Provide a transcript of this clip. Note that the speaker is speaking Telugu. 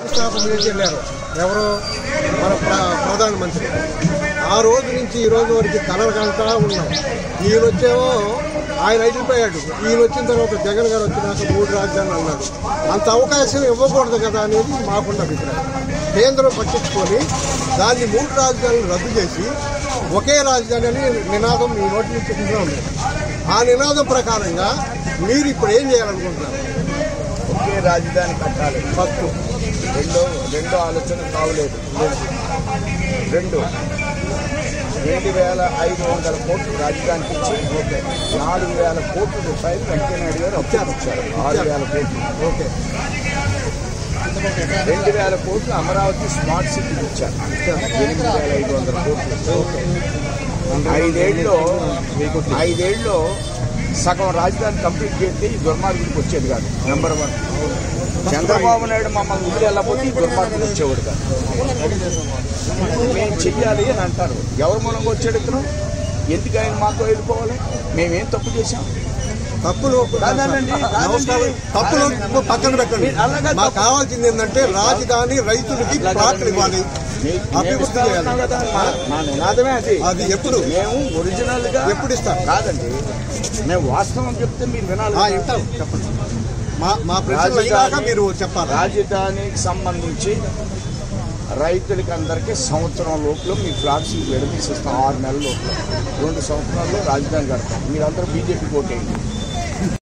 శంకుస్థాపన చేసి వెళ్ళారు ఎవరు మన ప్ర- ప్రధానమంత్రి ఆ రోజు నుంచి ఈ రోజు వరకు కలలు కంటా ఉన్నాం ఈయన వచ్చేమో ఆయన అయిపోయాడు ఈయన వచ్చిన తర్వాత జగన్ గారు వచ్చినాక మూడు రాజధానులు అన్నాడు అంత అవకాశం ఇవ్వకూడదు కదా అనేది మాకున్న అభిప్రాయం కేంద్రం పట్టించుకొని దాన్ని మూడు రాజధానులు రద్దు చేసి ఒకే రాజధాని అని నినాదం మీ నోటి నుంచి వస్తూనే ఉంది ఆ నినాదం ప్రకారంగా మీరు ఇప్పుడు ఏం చేయాలనుకుంటున్నారు ఒకే రాజధాని కట్టాలి ఫస్ట్ రెండో రెండో ఆలోచన కావలేదు రెండు రెండు వేల ఐదు వందల కోట్లు రాజధానికి ఇచ్చి ఓకే నాలుగు వేల కోట్ల రూపాయలు వెంకయ్యనాయుడు గారు అప్పించారు ఆరు వేల కోట్లు ఓకే రెండు వేల కోట్లు అమరావతి స్మార్ట్ సిటీ ఇచ్చారు ఎనిమిది వేల ఐదు వందల కోట్లు ఐదేళ్ళలో ఐదేళ్ళలో సగం రాజధాని కంప్లీట్ చేస్తే ఈ దుర్మార్గుడికి వచ్చేది కాదు నెంబర్ వన్ చంద్రబాబు నాయుడు మమ్మల్ని ఊరు వెళ్ళకపోతే ఈ దుర్మార్గుడు వచ్చేవాడు కాదు మేము చెయ్యాలి అని అంటారు ఎవరు మూలంగా వచ్చాడు ఇతను ఎందుకు ఆయన మాకు వెళ్ళిపోవాలి మేమేం తప్పు చేశాం తప్పులు కాదండి, కాదండి. నమస్కారం. తప్పులు పక్కన పెట్టండి అలాగే మాకు కావాల్సింది ఏంటంటే రాజధాని రైతులకి ప్లాట్లు ఇవ్వాలి అభివృద్ధి చేయాలి కదా మా- మా నినాదమే అది అది ఎప్పుడు మేము ఒరిజినల్ గా ఎప్పుడు ఇస్తారు? కాదండి మేము వాస్తవం చెప్తే మీరు వినాలి ఆ, వింటాం చెప్పండి మా మా ప్రశ్నలు అయినాక మీరు చెప్పాలి రాజధానికి సంబంధించి రైతులకి అందరికీ సంవత్సరం లోపల మీ ఫ్లాట్స్ విడదీసిస్తాం ఆరు నెలల లోపల రెండు సంవత్సరాల్లో రాజధాని కడతాం మీరందరూ బీజేపీ ఓటేయండి